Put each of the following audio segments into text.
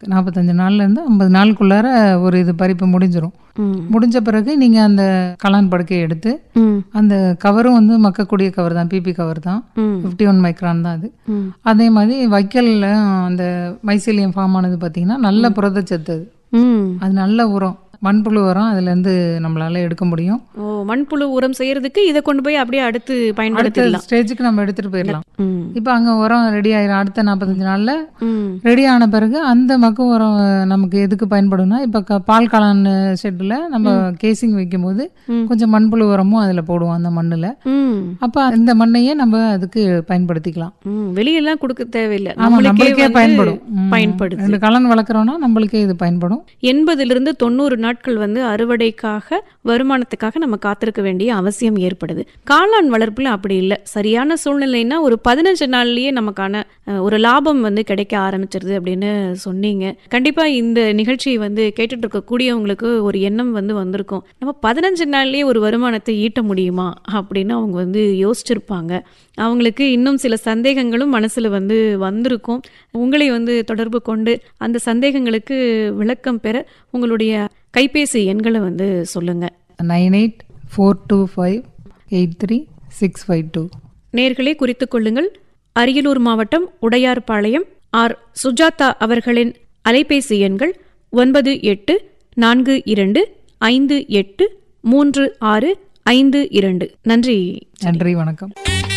நாற்பத்தஞ்சு நாள்லேருந்து ஐம்பது நாளுக்குள்ளார ஒரு இது பறிப்பு முடிஞ்சிரும் ம். முடிஞ்ச பிறகு நீங்கள் அந்த கலான் படுக்கையை எடுத்து ம். அந்த கவரும் வந்து மக்கக்கூடிய கவர் தான் பிபி கவர் தான் ம். ஃபிஃப்டி ஒன் மைக்ரான் தான் அது ம். அதே மாதிரி வைக்கல்ல அந்த மைசீலியம் ஃபார்ம் ஆனது பார்த்தீங்கன்னா நல்ல புரதச்சத்து அது ம். அது நல்ல உரம் மண்புழு உரம் அதுலேருந்து நம்மளால எடுக்க முடியும் ஓ மண்புழு உரம் செய்யறதுக்கு இதை கொண்டு போய் அப்படியே அடுத்து அடுத்த பயன்படுத்திடலாம் ஸ்டேஜுக்கு நம்ம எடுத்துகிட்டு போயிடலாம் ம். இப்போ அங்கே உரம் ரெடி ஆயிரும் அடுத்த நாற்பத்தஞ்சு நாளில் ம். ரெடி ஆன பிறகு அந்த மக்கு உரம் நமக்கு எதுக்கு பயன்படும்னா இப்போ க பால் காளான் ஷெட்டில் நம்ம கேசிங் வைக்கும்போது ம். கொஞ்சம் மண்புழு உரமும் அதில் போடுவோம் அந்த மண்ணில் ம். அப்போ இந்த மண்ணையே நம்ம அதுக்கு பயன்படுத்திக்கலாம் ம். வெளியெல்லாம் கொடுக்க தேவையில்லை ஆமா நம்மளுக்கே வந்து பயன்படும் ம். பயன்படுது ரெண்டு கலன் வளர்க்குறோன்னா நம்மளுக்கே இது பயன்படும் எண்பதிலிருந்து தொண்ணூறு நாட்கள் வந்து அறுவடைக்காக வருமானத்துக்காக நம்ம காத்திருக்க வேண்டிய அவசியம் ஏற்படுது காளான் வளர்ப்புல அப்படி இல்லை சரியான சூழ்நிலைன்னா ஒரு பதினஞ்சு நாள்லயே நமக்கான அஹ், ஒரு லாபம் வந்து கிடைக்க ஆரம்பிச்சிருது அப்படின்னு சொன்னீங்க கண்டிப்பா இந்த நிகழ்ச்சியை வந்து கேட்டுட்டு இருக்கக்கூடியவங்களுக்கு ஒரு எண்ணம் வந்து வந்திருக்கும் நம்ம பதினஞ்சு நாள்லயே ஒரு வருமானத்தை ஈட்ட முடியுமா அப்படின்னு அவங்க வந்து யோசிச்சிருப்பாங்க அவங்களுக்கு இன்னும் சில சந்தேகங்களும் மனசுல வந்து வந்திருக்கும் உங்களை வந்து தொடர்பு கொண்டு அந்த சந்தேகங்களுக்கு விளக்கம் பெற உங்களுடைய கைபேசி எண்களை வந்து சொல்லுங்க nine eight four two five eight three six five two நேர்களே குறித்துக் கொள்ளுங்கள் அரியலூர் மாவட்டம் உடையார்பாளையம் ஆர் சுஜாதா அவர்களின் அலைபேசி எண்கள் ஒன்பது எட்டு நான்கு இரண்டு ஐந்து எட்டு மூன்று ஆறு ஐந்து இரண்டு நன்றி நன்றி வணக்கம்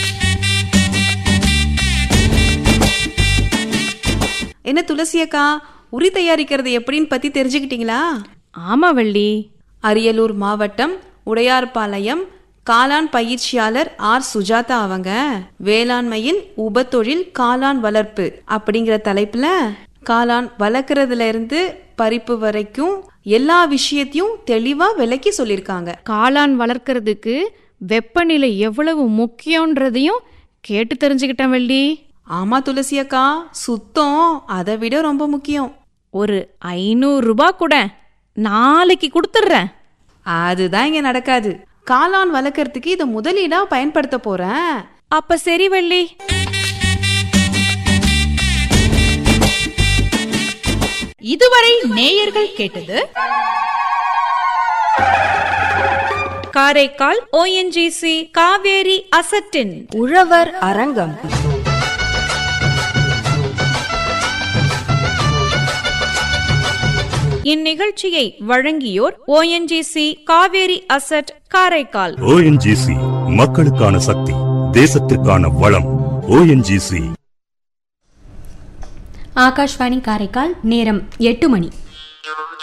என்ன துளசி அக்கா உரி தயாரிக்கிறது எப்படின்னு பத்தி தெரிஞ்சுக்கிட்டீங்களா ஆமா வள்ளி அரியலூர் மாவட்டம் உடையார்பாளையம் காளான் பயிற்சியாளர் ஆர் சுஜாதா அவங்க வேளாண்மையில் உபத்தொழில் காளான் வளர்ப்பு அப்படிங்கிற தலைப்புல காளான் வளர்க்கறதுல இருந்து பறிப்பு வரைக்கும் எல்லா விஷயத்தையும் தெளிவா விளக்கி சொல்லியிருக்காங்க காளான் வளர்க்கறதுக்கு வெப்பநிலை எவ்வளவு முக்கியன்றதையும் கேட்டு தெரிஞ்சுக்கிட்டேன் வள்ளி ஆமா துளசி அக்கா சுத்தம் அதை விட ரொம்ப முக்கியம் ஒரு ஐநூறு ரூபாய் கூட நாளைக்கு கொடுத்துட்றேன் அதுதான் இங்க நடக்காது காளான் வளர்க்கறதுக்கு இதை முதலீடா பயன்படுத்த போறேன் அப்ப சரி வள்ளி இதுவரை நேயர்கள் கேட்டது காரைக்கால் ஓஎன்ஜிசி காவேரி அசட்டின் உழவர் அரங்கம் இந்நிகழ்ச்சியை வழங்கியோர் O N G C Kaveri asset Karaikal O N G C மக்களுக்கான சக்தி தேசத்திற்கான வளம் ஓஎன்ஜிசி ஆகாஷ்வாணி காரைக்கால் நேரம் எட்டு மணி